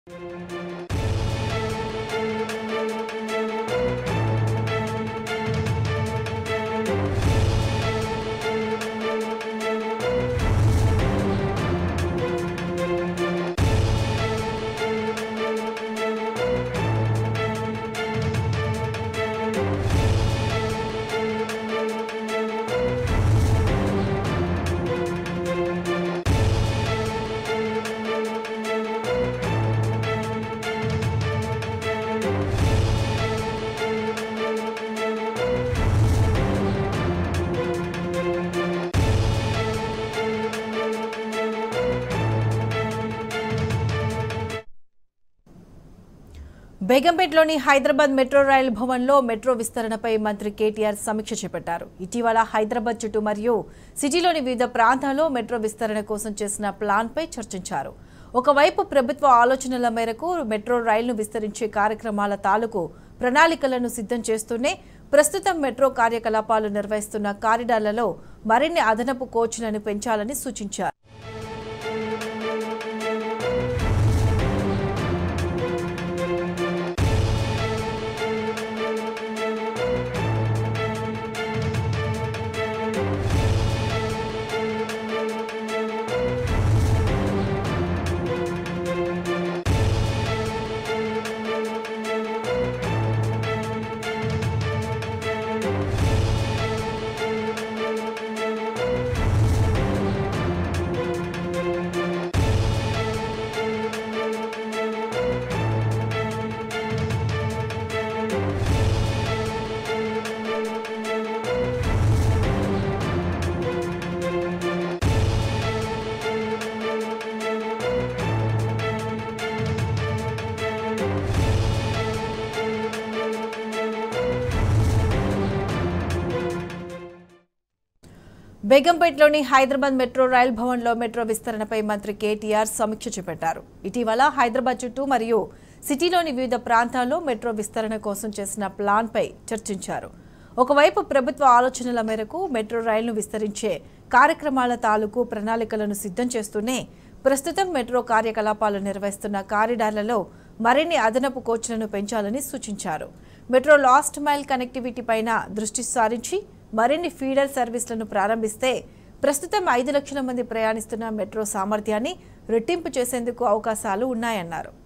బేగంపేటలోని Hyderabad metro rail భవన్లో metro విస్తరణపై మంత్రి కేటీఆర్ సమీక్ష చేపట్టారు ఇటీవల హైదరాబాద్ చుట్టూ మరియు సిటీలోని వివిధ ప్రాంతాల్లో మెట్రో విస్తరణ కోసం చేసిన ప్లాన్పై చర్చించారు ఒకవైపు ప్రభుత్వ ఆలోచనల మేరకు మెట్రో రైలును విస్తరించే కార్యక్రమాల తాలూకు ప్రణాళికలను సిద్ధం చేస్తూనే ప్రస్తుతం మెట్రో కార్యకలాపాలు నిర్వహిస్తున్న కారిడార్లలో మరిన్ని అదనపు కోచ్లను పెంచాలని సూచించారు బేగంపేటలోని హైదరాబాద్ మెట్రో రైల్ భవన్లో మెట్రో విస్తరణపై మంత్రి కేటీఆర్ సమీక్ష చేపట్టారు ఇటీవల హైదరాబాద్ చుట్టూ మరియు సిటీలోని వివిధ ప్రాంతాల్లో మెట్రో విస్తరణ కోసం చేసిన ప్లాన్పై చర్చించారు ఒకవైపు ప్రభుత్వ ఆలోచనల మేరకు మెట్రో రైలును విస్తరించే కార్యక్రమాల తాలూకు ప్రణాళికలను సిద్ధం చేస్తూనే ప్రస్తుతం మెట్రో కార్యకలాపాలు నిర్వహిస్తున్న కారిడార్లలో మరిన్ని అదనపు కోచ్లను పెంచాలని సూచించారు మెట్రో లాస్ట్ మైల్ కనెక్టివిటీ పైన దృష్టి సారించి మరిన్ని ఫీడర్ సర్వీసులను ప్రారంభిస్తే ప్రస్తుతం ఐదు లక్షల మంది ప్రయాణిస్తున్న మెట్రో సామర్థ్యాన్ని రెట్టింపు చేసేందుకు అవకాశాలు ఉన్నాయన్నారు